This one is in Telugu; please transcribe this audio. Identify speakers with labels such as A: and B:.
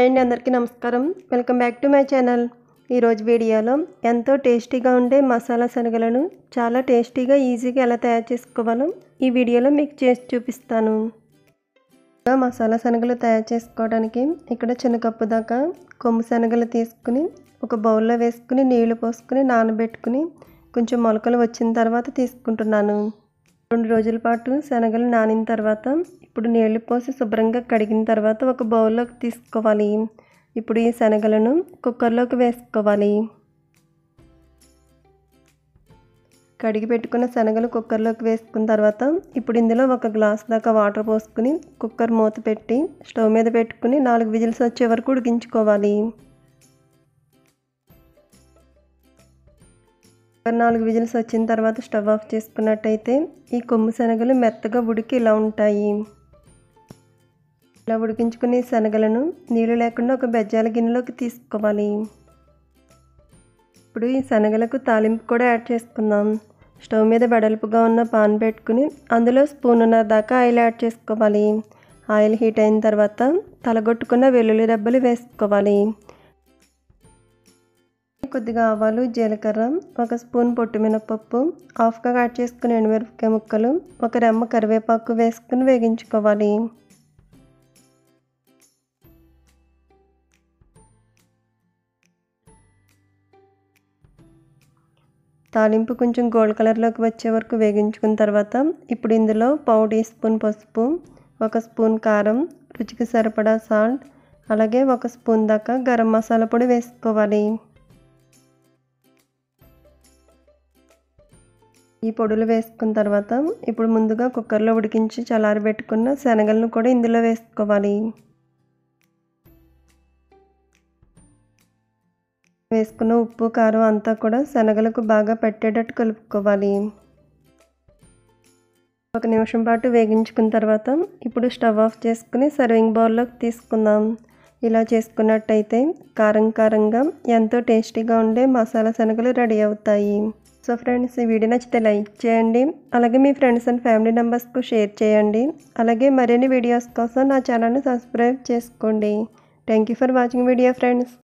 A: హాయ్ అండి అందరికీ నమస్కారం welcome back to my channel ఈరోజు వీడియోలో ఎంతో టేస్టీగా ఉండే మసాలా శనగలను చాలా టేస్టీగా ఈజీగా ఎలా తయారు చేసుకోవాలో ఈ వీడియోలో మీకు చేసి చూపిస్తాను ఇంకా మసాలా శనగలు తయారు చేసుకోవడానికి ఇక్కడ చిన్న కప్పు దాకా కొమ్ము శనగలు తీసుకుని ఒక బౌల్లో వేసుకుని నీళ్లు పోసుకుని నానబెట్టుకుని కొంచెం మొలకలు వచ్చిన తర్వాత తీసుకుంటున్నాను రెండు రోజుల పాటు శనగలు నానిన తర్వాత ఇప్పుడు నీళ్లు పోసి శుభ్రంగా కడిగిన తర్వాత ఒక బౌల్లోకి తీసుకోవాలి ఇప్పుడు ఈ శనగలను కుక్కర్లోకి వేసుకోవాలి కడిగి పెట్టుకున్న శనగలు కుక్కర్లోకి వేసుకున్న తర్వాత ఇప్పుడు ఇందులో ఒక గ్లాస్ దాకా వాటర్ పోసుకుని కుక్కర్ మూత పెట్టి స్టవ్ మీద పెట్టుకుని నాలుగు విజిల్స్ వచ్చే వరకు ఉడికించుకోవాలి నాలుగు విజిల్స్ వచ్చిన తర్వాత స్టవ్ ఆఫ్ చేసుకున్నట్టయితే ఈ కొమ్ము శనగలు మెత్తగా ఉడికి ఇలా ఉంటాయి ఇలా ఉడికించుకునే శనగలను నీళ్ళు లేకుండా ఒక బెజ్జాల గిన్నెలోకి తీసుకోవాలి ఇప్పుడు ఈ శనగలకు తాలింపు కూడా యాడ్ చేసుకుందాం స్టవ్ మీద వెడల్పుగా ఉన్న పాన్ పెట్టుకుని అందులో స్పూన్నర దాకా ఆయిల్ యాడ్ చేసుకోవాలి ఆయిల్ హీట్ అయిన తర్వాత తలగొట్టుకున్న వెల్లుల్లి రెబ్బలు వేసుకోవాలి కొద్దిగా ఆవాలు జీలకర్ర ఒక స్పూన్ పొట్టు మినపప్పు హాఫ్గా కట్ చేసుకుని ఎండుమిరపకాయ ముక్కలు ఒక రెమ్మ కరివేపాకు వేసుకుని వేగించుకోవాలి తాలింపు కొంచెం గోల్డ్ కలర్లోకి వచ్చే వరకు వేగించుకున్న తర్వాత ఇప్పుడు ఇందులో పావు టీ స్పూన్ పసుపు ఒక స్పూన్ కారం రుచికి సరిపడా సాల్ట్ అలాగే ఒక స్పూన్ దాకా గరం మసాలా పొడి వేసుకోవాలి ఈ పొడులు వేసుకున్న తర్వాత ఇప్పుడు ముందుగా కుక్కర్లో ఉడికించి చల్లారబెట్టుకున్న శనగలను కూడా ఇందులో వేసుకోవాలి వేసుకున్న ఉప్పు కారం అంతా కూడా శనగలకు బాగా పెట్టేటట్టు కలుపుకోవాలి ఒక నిమిషం పాటు వేగించుకున్న తర్వాత ఇప్పుడు స్టవ్ ఆఫ్ చేసుకుని సర్వింగ్ బౌల్లోకి తీసుకుందాం ఇలా చేసుకున్నట్టయితే కారం కారంగా ఎంతో టేస్టీగా ఉండే మసాలా శనగలు రెడీ అవుతాయి సో ఫ్రెండ్స్ ఈ వీడియో నచ్చితే లైక్ చేయండి అలాగే మీ ఫ్రెండ్స్ అండ్ ఫ్యామిలీ మెంబర్స్కు షేర్ చేయండి అలాగే మరిన్ని వీడియోస్ కోసం నా ఛానల్ని సబ్స్క్రైబ్ చేసుకోండి thank you for watching video friends